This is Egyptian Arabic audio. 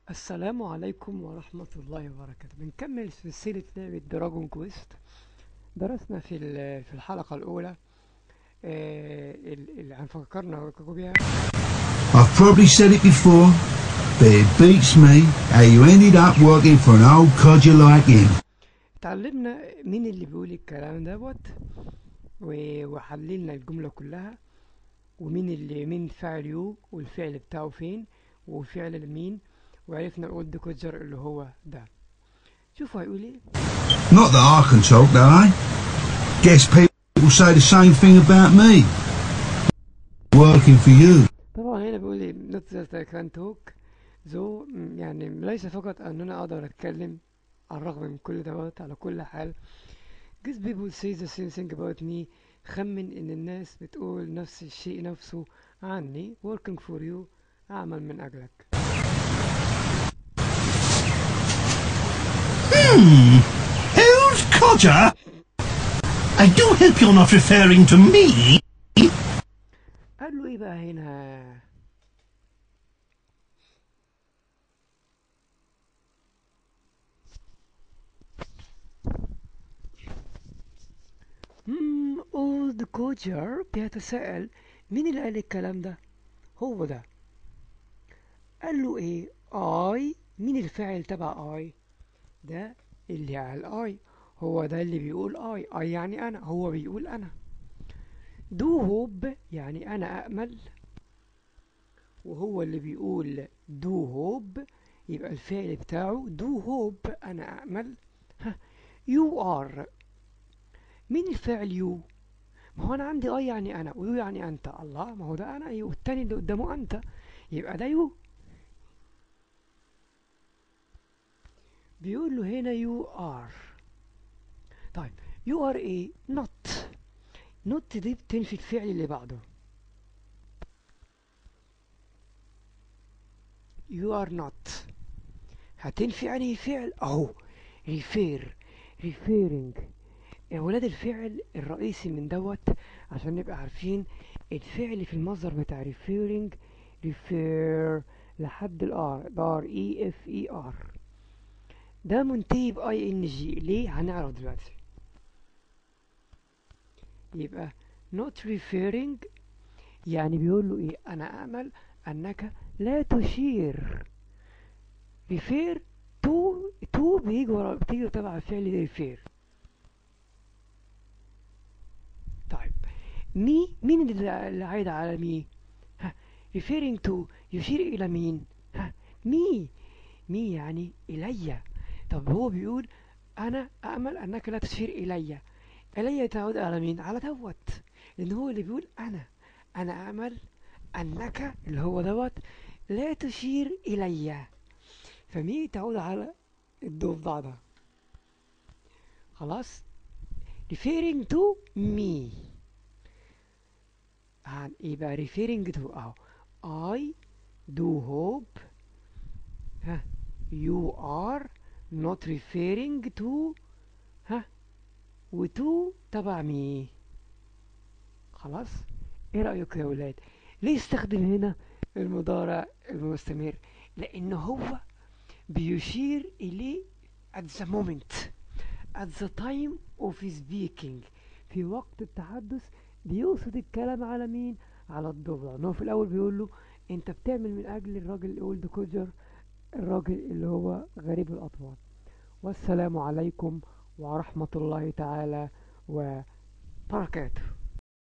السلام عليكم ورحمة الله وبركاته بنكمل سلسلة لعبة دراجون كويست درسنا في في الحلقة الأولى آه، اللي هنفكرنا بيها I've probably said it before, but it beats me how you ended up working for an old codger like him. اتعلمنا مين اللي بيقول الكلام دوت و- وحللنا الجملة كلها ومين اللي مين فاعل يو والفعل بتاعه فين وفعل مين وعرفنا الاولد كوجر اللي هو ده شوفوا هيقول ايه Not that I can talk, do I? Guess people say the same thing about me. Working for you. طبعا هنا بيقول لي not just I can talk ذو يعني ليس فقط ان انا اقدر اتكلم على الرغم من كل دوت على كل حال Guess people say the same thing about me خمن ان الناس بتقول نفس الشيء نفسه عني working for you اعمل من اجلك Old codger? I do hope you're not referring to me. قال له ايه بقى هنا مم اولد كوجر بيتساءل مين اللي قال الكلام ده هو ده قال له ايه اي مين الفاعل تبع اي ده اللي قال اي هو ده اللي بيقول اي اي يعني انا هو بيقول انا دو هوب يعني انا امل وهو اللي بيقول دو هوب يبقى الفعل بتاعه دو هوب انا امل يو ار مين الفاعل يو ما هو انا عندي اي يعني انا ويو يعني انت الله ما هو ده انا يو والتاني اللي قدامه انت يبقى ده يو بيقول له هنا يو ار طيب يو ار ايه نوت نوت دي بتنفي الفعل اللي بعده you are not هتنفي انهي فعل اهو refer referring يا ولاد الفعل الرئيسي من دوت عشان نبقى عارفين الفعل في المصدر بتاع referring refer لحد الار دار اي اف اي ار ده منتهي باي ان جي ليه هنعرف دلوقتي يبقى not referring يعني بيقول له ايه انا امل انك لا تشير refer to to بيجي ورا بتيجي تبع الفعل refer طيب مي مين اللي اللي عايد على مي ها referring to يشير الى مين ها مي مي يعني الي طب هو بيقول انا امل انك لا تشير الي الي تعود على مين على دوت لان هو اللي بيقول انا انا امل انك اللي هو دوت لا تشير الي فمي تعود على الضفدع ده خلاص referring to me عن يبقى referring to اهو I do hope ها you are not referring to ها وتو تبع مي خلاص ايه رأيك يا ولاد ليه استخدم هنا المضارع المستمر لان هو بيشير اليه at the moment at the time of speaking في وقت التحدث بيقصد الكلام على مين على الضفدع ان هو في الاول بيقول له انت بتعمل من اجل الراجل الاولد كوجر الراجل اللي هو غريب الاطوار والسلام عليكم ورحمة الله تعالى وبركاته